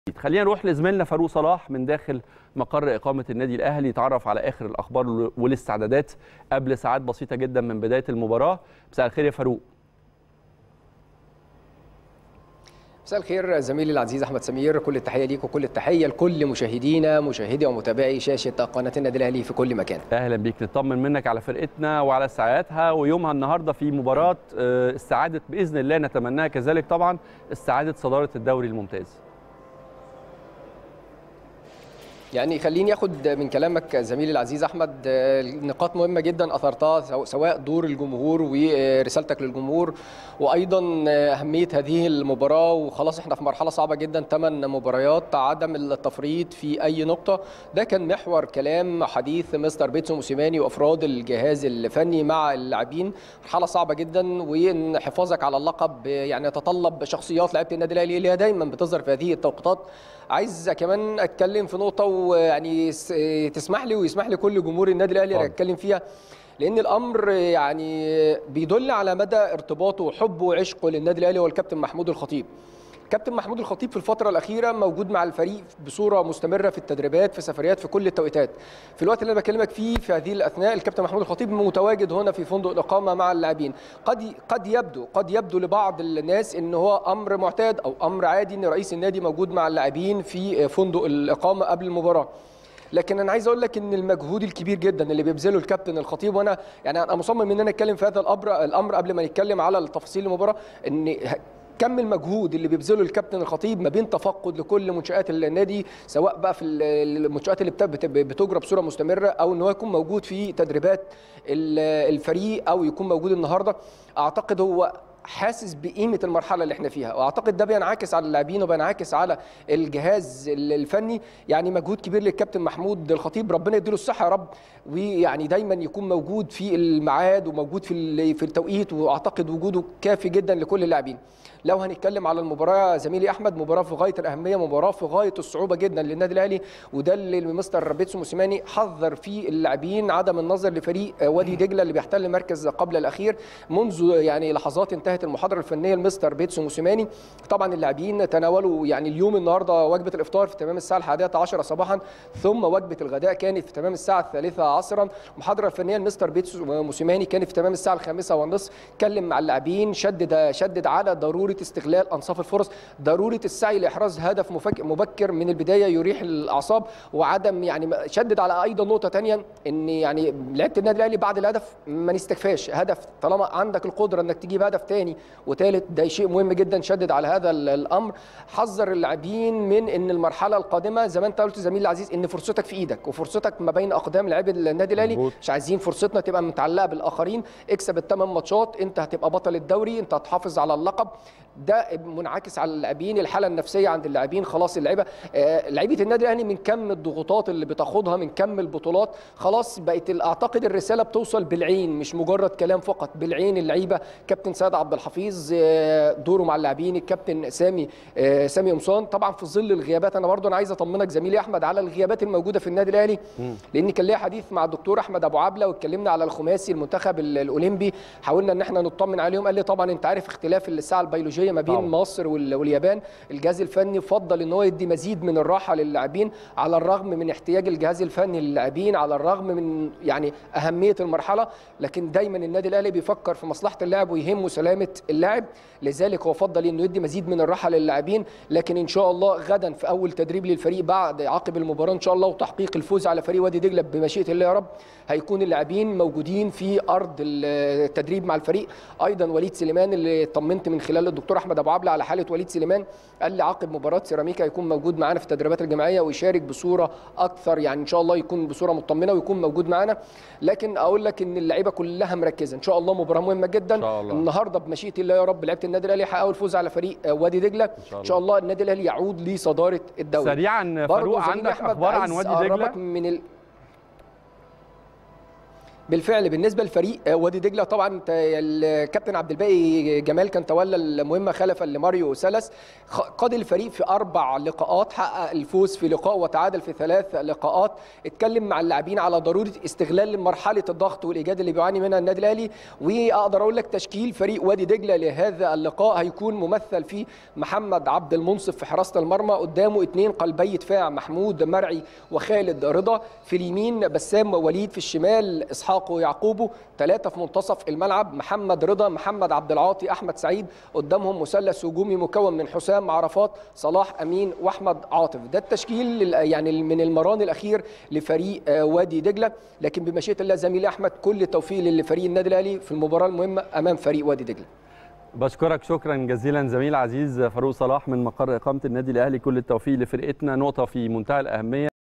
خلينا نروح لزميلنا فاروق صلاح من داخل مقر إقامة النادي الأهلي يتعرف على آخر الأخبار والاستعدادات قبل ساعات بسيطة جدا من بداية المباراة مساء الخير يا فاروق مساء الخير زميلي العزيز احمد سمير كل التحيه ليك وكل التحيه لكل مشاهدينا مشاهدي ومتابعي شاشه قناه النادي الاهلي في كل مكان اهلا بيك نطمن منك على فرقتنا وعلى ساعاتها ويومها النهارده في مباراه استعاده باذن الله نتمناها كذلك طبعا استعاده صداره الدوري الممتاز يعني خليني اخد من كلامك زميلي العزيز احمد نقاط مهمه جدا اثرتها سواء دور الجمهور ورسالتك للجمهور وايضا اهميه هذه المباراه وخلاص احنا في مرحله صعبه جدا ثمان مباريات عدم التفريط في اي نقطه ده كان محور كلام حديث مستر بيتسو موسيماني وافراد الجهاز الفني مع اللاعبين مرحله صعبه جدا وان حفاظك على اللقب يعني يتطلب شخصيات لعيبه النادي الاهلي اللي هي دايما بتظهر في هذه التوقيتات عايز كمان اتكلم في نقطه ويعني تسمح لي ويسمح لي كل جمهور النادي الاهلي اتكلم فيها لان الامر يعني بيدل على مدى ارتباطه وحبه وعشقه للنادي الاهلي هو الكابتن محمود الخطيب كابتن محمود الخطيب في الفترة الأخيرة موجود مع الفريق بصورة مستمرة في التدريبات في سفريات في كل التوقيتات. في الوقت اللي أنا بكلمك فيه في هذه الأثناء الكابتن محمود الخطيب متواجد هنا في فندق الإقامة مع اللاعبين. قد قد يبدو قد يبدو لبعض الناس إن هو أمر معتاد أو أمر عادي إن رئيس النادي موجود مع اللاعبين في فندق الإقامة قبل المباراة. لكن انا عايز اقول لك ان المجهود الكبير جدا اللي بيبذله الكابتن الخطيب وانا يعني انا مصمم ان انا اتكلم في هذا الامر الامر قبل ما نتكلم على التفاصيل المباراه ان كم المجهود اللي بيبذله الكابتن الخطيب ما بين تفقد لكل منشات النادي سواء بقى في المنشات اللي بتجرى بصوره مستمره او ان هو يكون موجود في تدريبات الفريق او يكون موجود النهارده اعتقد هو حاسس بقيمه المرحله اللي احنا فيها واعتقد ده بينعكس على اللاعبين وبينعكس على الجهاز الفني يعني مجهود كبير للكابتن محمود الخطيب ربنا يديله الصحه يا رب ويعني دايما يكون موجود في الميعاد وموجود في في التوقيت واعتقد وجوده كافي جدا لكل اللاعبين لو هنتكلم على المباراه زميلي احمد مباراه في غايه الاهميه مباراه في غايه الصعوبه جدا للنادي الاهلي وده اللي مستر بيتسو موسيماني حذر فيه اللاعبين عدم النظر لفريق وادي دجله اللي بيحتل المركز قبل الاخير منذ يعني لحظات انتهت المحاضره الفنيه لمستر بيتسو موسيماني طبعا اللاعبين تناولوا يعني اليوم النهارده وجبه الافطار في تمام الساعه الحادية عشرة صباحا ثم وجبه الغداء كانت في تمام الساعه الثالثة عصرا المحاضره الفنيه لمستر بيتسو موسيماني كانت في تمام الساعه الخامسة والنصف اتكلم مع اللاعبين شدد شدد على ضروره استغلال انصاف الفرص ضروره السعي لاحراز هدف مبكر من البدايه يريح الاعصاب وعدم يعني شدد على ايضا نقطه ثانيه ان يعني لعيبه النادي الاهلي بعد الهدف ما نستكفاش هدف طالما عندك القدره انك تجيب هدف ثاني وثالث ده شيء مهم جدا شدد على هذا الامر حذر اللاعبين من ان المرحله القادمه زي ما انت قلت زميلي العزيز ان فرصتك في ايدك وفرصتك ما بين اقدام لاعبي النادي الاهلي مش عايزين فرصتنا تبقى متعلقه بالاخرين اكسب الثمان ماتشات انت هتبقى بطل الدوري انت هتحافظ على اللقب ده منعكس على اللاعبين الحاله النفسيه عند اللاعبين خلاص اللعيبه آه لعيبه النادي الاهلي من كم الضغوطات اللي بتاخدها من كم البطولات خلاص بقت اعتقد الرساله بتوصل بالعين مش مجرد كلام فقط بالعين اللعيبه كابتن سيد عبد الحفيظ آه دوره مع اللاعبين الكابتن سامي آه سامي قمصان طبعا في ظل الغيابات انا برضو انا عايز اطمنك زميلي احمد على الغيابات الموجوده في النادي الاهلي لان كان ليا حديث مع الدكتور احمد ابو عبله واتكلمنا على الخماسي المنتخب الاولمبي حاولنا ان احنا نطمن عليهم قال لي طبعا انت عارف اختلاف الساعه البيولوجيه ما بين طبعا. مصر واليابان الجهاز الفني فضل ان هو يدي مزيد من الراحه للاعبين على الرغم من احتياج الجهاز الفني للاعبين على الرغم من يعني اهميه المرحله لكن دايما النادي الاهلي بيفكر في مصلحه اللاعب ويهمه سلامه اللاعب لذلك هو فضل انه يدي مزيد من الراحه للاعبين لكن ان شاء الله غدا في اول تدريب للفريق بعد عقب المباراه ان شاء الله وتحقيق الفوز على فريق وادي دجله بمشيئه الله يا رب هيكون اللاعبين موجودين في ارض التدريب مع الفريق ايضا وليد سليمان اللي طمنت من خلال الدكتور احمد ابو عبله على حاله وليد سليمان قال لي عقب مباراه سيراميكا هيكون موجود معانا في التدريبات الجماعيه ويشارك بصوره اكثر يعني ان شاء الله يكون بصوره مطمنه ويكون موجود معانا لكن اقول لك ان اللعيبه كلها مركزه ان شاء الله مباراه مهمه جدا إن شاء الله. النهارده بمشيئه الله يا رب لعيبه النادي الاهلي يحققوا الفوز على فريق وادي دجله ان شاء الله, إن شاء الله النادي الاهلي يعود لصداره الدوري سريعا فاروق عندك اخبار عن وادي دجله من ال... بالفعل بالنسبه لفريق وادي دجله طبعا الكابتن عبد الباقي جمال كان تولى المهمه خلفا لماريو سلس قاد الفريق في اربع لقاءات حقق الفوز في لقاء وتعادل في ثلاث لقاءات اتكلم مع اللاعبين على ضروره استغلال مرحله الضغط والايجاد اللي بيعاني منها النادي الاهلي واقدر اقول لك تشكيل فريق وادي دجله لهذا اللقاء هيكون ممثل فيه محمد عبد المنصف في حراسه المرمى قدامه اثنين قلبي دفاع محمود مرعي وخالد رضا في اليمين بسام وليد في الشمال اسحاق ويعقوبه ثلاثه في منتصف الملعب محمد رضا محمد عبد العاطي احمد سعيد قدامهم مثلث هجومي مكون من حسام عرفات صلاح امين واحمد عاطف ده التشكيل يعني من المران الاخير لفريق وادي دجله لكن بمشيئه الله زميلي احمد كل التوفيق لفريق النادي الاهلي في المباراه المهمه امام فريق وادي دجله بشكرك شكرا جزيلا زميل عزيز فاروق صلاح من مقر اقامه النادي الاهلي كل التوفيق لفرقتنا نقطه في منتهى الاهميه